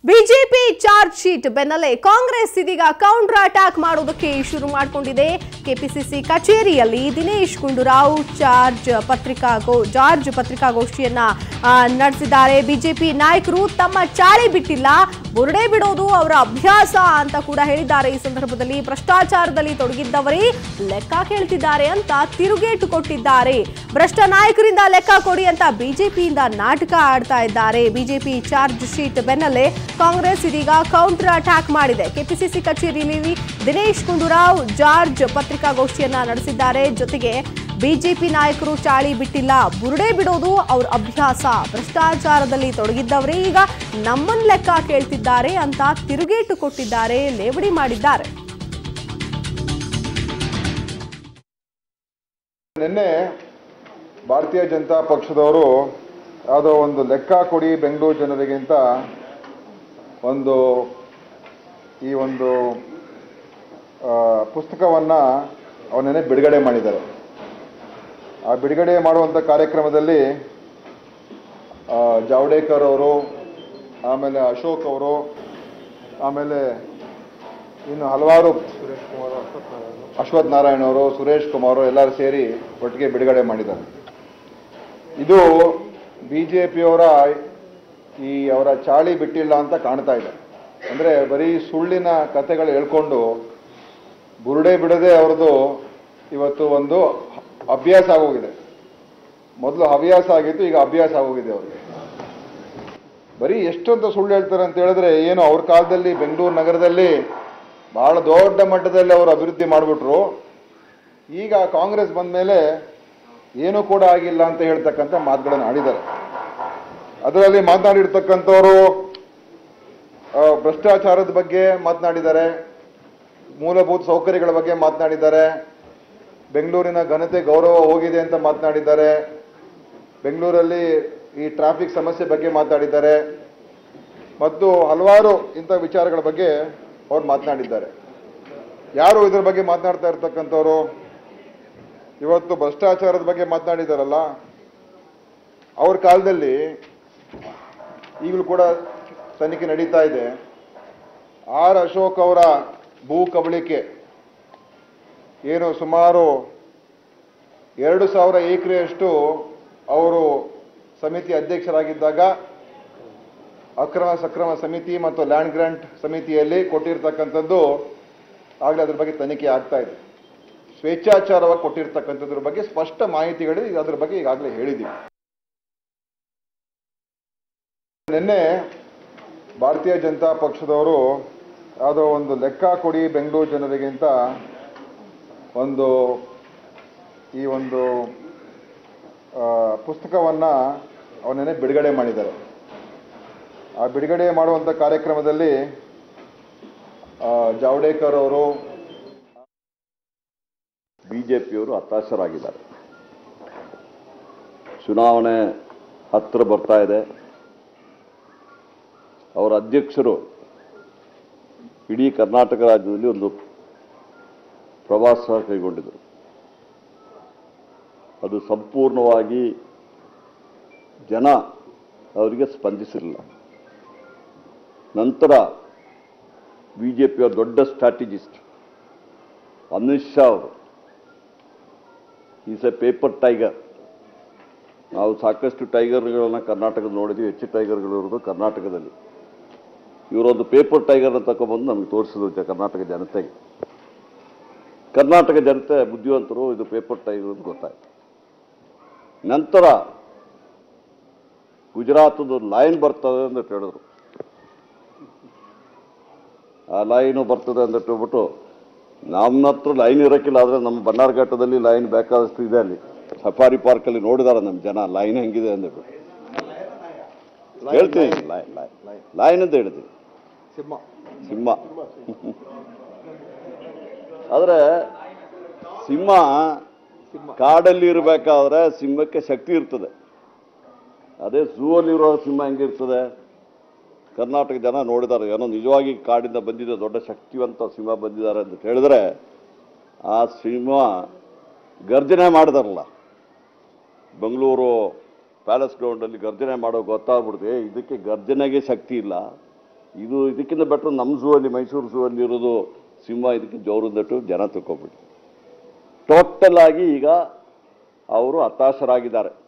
BJP charge sheet ಬೆನ್ನಲ್ಲೇ ಕಾಂಗ್ರೆಸ್ ಇದೀಗ counter attack ಮಾಡೋದಕ್ಕೆ ಶುರು ಮಾಡಿಕೊಂಡಿದೆ ಕೆಪಿಸಿಸಿ ಕಚೇರಿಯಲ್ಲಿ ದಿನೇಶ್ ಗುಂಡೂರಾವ್ ಚಾರ್ಜ್ ಪತ್ರಿಕಾಗೋ ಜಾರ್ಜ್ ಪತ್ರಿಕಾಗೋಷ್ಠಿಯನ್ನ ಆ, ನಡೆಸಿದ್ದಾರೆ ಬಿಜೆಪಿ ನಾಯಕರು ತಮ್ಮ ಚಾಳಿ ಬಿಟ್ಟಿಲ್ಲ ಬುರುಡೆ ಬಿಡೋದು ಅವರ ಅಭ್ಯಾಸ ಅಂತ ಕೂಡ ಹೇಳಿದ್ದಾರೆ ಈ ಸಂದರ್ಭದಲ್ಲಿ ಭ್ರಷ್ಟಾಚಾರದಲ್ಲಿ ತೊಡಗಿದ್ದವರೇ ಲೆಕ್ಕ ಕೇಳ್ತಿದ್ದಾರೆ ಅಂತ ತಿರುಗೇಟು ಕೊಟ್ಟಿದ್ದಾರೆ ಭ್ರಷ್ಟ ನಾಯಕರಿಂದ ಲೆಕ್ಕ ಕೊಡಿ ಅಂತ ಬಿಜೆಪಿಯಿಂದ ನಾಟಕ ಆಡ್ತಾ ಇದ್ದಾರೆ ಬಿಜೆಪಿ ಚಾರ್ಜ್ ಶೀಟ್ ಬೆನ್ನಲ್ಲೇ ಕಾಂಗ್ರೆಸ್ ಇದೀಗ ಕೌಂಟರ್ ಅಟ್ಯಾಕ್ ಮಾಡಿದೆ ಕೆಪಿಸಿಸಿ ಕಚೇರಿಯಲ್ಲಿ ದಿನೇಶ್ ಗುಂಡೂರಾವ್ ಜಾರ್ಜ್ ಪತ್ರಿಕಾಗೋಷ್ಠಿಯನ್ನ ನಡೆಸಿದ್ದಾರೆ ಜೊತೆಗೆ ಬಿಜೆಪಿ ನಾಯಕರು ಚಾಳಿ ಬಿಟ್ಟಿಲ್ಲ ಬುರುಡೆ ಬಿಡೋದು ಅವ್ರ ಅಭ್ಯಾಸ ಭ್ರಷ್ಟಾಚಾರದಲ್ಲಿ ತೊಡಗಿದ್ದವರೇ ಈಗ ನಮ್ಮನ್ನ ಲೆಕ್ಕ ಕೇಳ್ತಿದ್ದಾರೆ ಅಂತ ತಿರುಗೇಟು ಕೊಟ್ಟಿದ್ದಾರೆ ಲೇವಡಿ ಮಾಡಿದ್ದಾರೆ ನಿನ್ನೆ ಭಾರತೀಯ ಜನತಾ ಪಕ್ಷದವರು ಯಾವುದೋ ಒಂದು ಲೆಕ್ಕ ಕೊಡಿ ಬೆಂಗಳೂರು ಜನರಿಗೆ ಅಂತ ಒಂದು ಈ ಒಂದು ಆ, ಪುಸ್ತಕವನ್ನ ಅವನ್ನೇ ಬಿಡುಗಡೆ ಮಾಡಿದ್ದಾರೆ ಆ ಬಿಡುಗಡೆ ಮಾಡುವಂಥ ಕಾರ್ಯಕ್ರಮದಲ್ಲಿ ಆ, ಜಾವಡೇಕರ್ ಅವರು ಆಮೇಲೆ ಅಶೋಕ್ ಅವರು ಆಮೇಲೆ ಇನ್ನು ಹಲವಾರು ಅಶ್ವಥ್ ನಾರಾಯಣ ಅವರು ಸುರೇಶ್ ಕುಮಾರ್ ಅವರು ಎಲ್ಲರೂ ಸೇರಿ ಒಟ್ಟಿಗೆ ಬಿಡುಗಡೆ ಮಾಡಿದ್ದಾರೆ ಇದು ಬಿಜೆಪಿಯವರ ಈ ಅವರ ಚಾಳಿ ಬಿಟ್ಟಿಲ್ಲ ಅಂತ ಕಾಣ್ತಾ ಇದೆ ಅಂದ್ರೆ ಬರೀ ಸುಳ್ಳಿನ ಕಥೆಗಳು ಹೇಳ್ಕೊಂಡು ಬುರುಡೆ ಬಿಡದೆ ಅವ್ರದ್ದು ಇವತ್ತು ಒಂದು ಅಭ್ಯಾಸ ಆಗೋಗಿದೆ ಮೊದಲು ಹವ್ಯಾಸ ಆಗಿತ್ತು ಈಗ ಅಭ್ಯಾಸ ಆಗೋಗಿದೆ ಅವ್ರಿಗೆ ಬರೀ ಎಷ್ಟೊಂದು ಸುಳ್ಳು ಹೇಳ್ತಾರೆ ಅಂತ ಹೇಳಿದ್ರೆ ಏನು ಅವ್ರ ಕಾಲದಲ್ಲಿ ಬೆಂಗಳೂರು ನಗರದಲ್ಲಿ ಬಹಳ ದೊಡ್ಡ ಮಟ್ಟದಲ್ಲಿ ಅವರು ಅಭಿವೃದ್ಧಿ ಮಾಡಿಬಿಟ್ರು ಈಗ ಕಾಂಗ್ರೆಸ್ ಬಂದ ಮೇಲೆ ಏನೂ ಕೂಡ ಆಗಿಲ್ಲ ಅಂತ ಹೇಳ್ತಕ್ಕಂಥ ಮಾತುಗಳನ್ನು ಆಡಿದ್ದಾರೆ ಅದರಲ್ಲಿ ಮಾತನಾಡಿರ್ತಕ್ಕಂಥವರು ಆ, ಭ್ರಷ್ಟಾಚಾರದ ಬಗ್ಗೆ ಮಾತನಾಡಿದ್ದಾರೆ ಮೂಲಭೂತ ಸೌಕರ್ಯಗಳ ಬಗ್ಗೆ ಮಾತನಾಡಿದ್ದಾರೆ ಬೆಂಗಳೂರಿನ ಘನತೆ ಗೌರವ ಹೋಗಿದೆ ಅಂತ ಮಾತನಾಡಿದ್ದಾರೆ ಬೆಂಗಳೂರಲ್ಲಿ ಈ ಟ್ರಾಫಿಕ್ ಸಮಸ್ಯೆ ಬಗ್ಗೆ ಮಾತಾಡಿದ್ದಾರೆ ಮತ್ತು ಹಲವಾರು ಇಂಥ ವಿಚಾರಗಳ ಬಗ್ಗೆ ಅವ್ರು ಮಾತನಾಡಿದ್ದಾರೆ ಯಾರು ಇದ್ರ ಬಗ್ಗೆ ಮಾತನಾಡ್ತಾ ಇರ್ತಕ್ಕಂಥವ್ರು ಇವತ್ತು ಭ್ರಷ್ಟಾಚಾರದ ಬಗ್ಗೆ ಮಾತನಾಡಿದಾರಲ್ಲ ಅವ್ರ ಕಾಲದಲ್ಲಿ ಈಗಲೂ ಕೂಡ ತನಿಖೆ ನಡೀತಾ ಇದೆ ಆರ್ ಅಶೋಕ್ ಅವರ ಭೂ ಕಬಳಿಕೆ ಏನು ಸುಮಾರು ಎರಡು ಸಾವಿರ ಎಕರೆಯಷ್ಟು ಅವರು ಸಮಿತಿ ಅಧ್ಯಕ್ಷರಾಗಿದ್ದಾಗ ಅಕ್ರಮ ಸಕ್ರಮ ಸಮಿತಿ ಮತ್ತು ಲ್ಯಾಂಡ್ ಗ್ರಾಂಟ್ ಸಮಿತಿಯಲ್ಲಿ ಕೊಟ್ಟಿರ್ತಕ್ಕಂಥದ್ದು ಆಗಲೇ ಅದ್ರ ಬಗ್ಗೆ ತನಿಖೆ ಆಗ್ತಾ ಇದೆ ಸ್ವೇಚ್ಛಾಚಾರವಾಗಿ ಕೊಟ್ಟಿರ್ತಕ್ಕಂಥದ್ರ ಬಗ್ಗೆ ಸ್ಪಷ್ಟ ಮಾಹಿತಿಗಳಿದೆ ಈಗ ಅದ್ರ ಬಗ್ಗೆ ಈಗಾಗಲೇ ಹೇಳಿದ್ದೀವಿ ನಿನ್ನೆ ಭಾರತೀಯ ಜನತಾ ಪಕ್ಷದವರು ಯಾವುದೋ ಒಂದು ಲೆಕ್ಕ ಕೊಡಿ ಬೆಂಗಳೂರು ಜನರಿಗೆ ಅಂತ ಒಂದು ಈ ಒಂದು ಆ, ಪುಸ್ತಕವನ್ನ ಅವನ್ನೇ ಬಿಡುಗಡೆ ಮಾಡಿದ್ದಾರೆ ಆ ಬಿಡುಗಡೆ ಮಾಡುವಂಥ ಕಾರ್ಯಕ್ರಮದಲ್ಲಿ ಆ, ಜಾವಡೇಕರ್ ಅವರು ಬಿಜೆಪಿಯವರು ಹತಾಶರಾಗಿದ್ದಾರೆ ಚುನಾವಣೆ ಹತ್ತಿರ ಬರ್ತಾ ಇದೆ ಅವರ ಅಧ್ಯಕ್ಷರು ಇಡೀ ಕರ್ನಾಟಕ ರಾಜ್ಯದಲ್ಲಿ ಒಂದು ಪ್ರವಾಸ ಕೈಗೊಂಡಿದ್ದರು ಅದು ಸಂಪೂರ್ಣವಾಗಿ ಜನ ಅವರಿಗೆ ಸ್ಪಂದಿಸಿರಲಿಲ್ಲ ನಂತರ ಬಿ ಜೆ ಪಿಯ ದೊಡ್ಡ ಸ್ಟ್ರಾಟಜಿಸ್ಟ್ ಅಮಿತ್ ಶಾ ಅವರು ಈಸ್ ಎ ಪೇಪರ್ ಟೈಗರ್ ನಾವು ಸಾಕಷ್ಟು ಟೈಗರ್ಗಳನ್ನ ಕರ್ನಾಟಕದ ನೋಡಿದ್ವಿ ಹೆಚ್ಚು ಟೈಗರ್ಗಳು ಇರೋದು ಕರ್ನಾಟಕದಲ್ಲಿ ಇವರೊಂದು ಪೇಪರ್ ಟೈಗರ್ನ ತಗೊಂಡ್ಬಂದು ನಮಗೆ ತೋರಿಸಿದ್ರು ಜ- ಕರ್ನಾಟಕ ಜನತೆಗೆ ಕರ್ನಾಟಕ ಜನತೆ ಬುದ್ಧಿವಂತರು ಇದು ಪೇಪರ್ ಟೈಗರ್ ಅಂತ ಗೊತ್ತಾಯ್ತು ನಂತರ ಗುಜರಾತದ ಲೈನ್ ಬರ್ತದೆ ಅಂತ ಹೇಳಿದ್ರು ಆ ಲೈನು ಬರ್ತದೆ ಅಂತ ಹೇಳ್ಬಿಟ್ಟು ನಮ್ಮ ಹತ್ರ ಲೈನ್ ಇರೋಕ್ಕಿಲ್ಲ ಆದರೆ ನಮ್ಮ ಬನ್ನಾರ್ಘಟ್ಟದಲ್ಲಿ ಲೈನ್ ಬೇಕಾದಷ್ಟು ಇದೆ ಅಲ್ಲಿ ಸಫಾರಿ ಪಾರ್ಕಲ್ಲಿ ನೋಡಿದಾರೆ ನಮ್ಮ ಜನ ಲೈನ್ ಹೆಂಗಿದೆ ಅಂದ್ಬಿಟ್ಟು ಹೇಳ್ತೀನಿ ಲೈನ್ ಲೈನ್ ಲೈನ್ ಅಂತ ಹೇಳ್ತೀನಿ ಸಿಂಹ ಸಿಂಹ ಆದ್ರೆ ಸಿಂಹ ಕಾಡಲ್ಲಿ ಇರಬೇಕಾದ್ರೆ ಸಿಂಹಕ್ಕೆ ಶಕ್ತಿ ಇರ್ತದೆ ಅದೇ ಝೂ ಅಲ್ಲಿರೋ ಸಿಂಹ ಹೆಂಗಿರ್ತದೆ ಕರ್ನಾಟಕ ಜನ ನೋಡಿದ್ದಾರೆ ಏನೋ ನಿಜವಾಗಿ ಕಾಡಿಂದ ಬಂದಿದೆ ದೊಡ್ಡ ಶಕ್ತಿವಂತ ಸಿಂಹ ಬಂದಿದ್ದಾರೆ ಅಂತ ಹೇಳಿದ್ರೆ ಆ ಸಿಂಹ ಗರ್ಜನೆ ಮಾಡಿದಾರಲ್ಲ ಬೆಂಗಳೂರು ಪ್ಯಾಲೇಸ್ ಗ್ರೌಂಡಲ್ಲಿ ಗರ್ಜನೆ ಮಾಡೋ ಗೊತ್ತಾಗ್ಬಿಡ್ತು ಏ, ಇದಕ್ಕೆ ಗರ್ಜನೆಗೆ ಶಕ್ತಿ ಇಲ್ಲ ಇದು ಇದಕ್ಕಿಂತ ಬೆಟ್ರ್ ನಮ್ಮ ಝೂ ಅಲ್ಲಿ ಮೈಸೂರು ಝೂ ಅಲ್ಲಿ ಇರೋದು ಸಿಂಹ ಇದಕ್ಕೆ ಜೋರದಟ್ಟು ಜನ ತಿಳ್ಕೊಬಿಟ್ಟು ಟೋಟಲ್ ಆಗಿ ಈಗ ಅವರು ಹತಾಶರಾಗಿದ್ದಾರೆ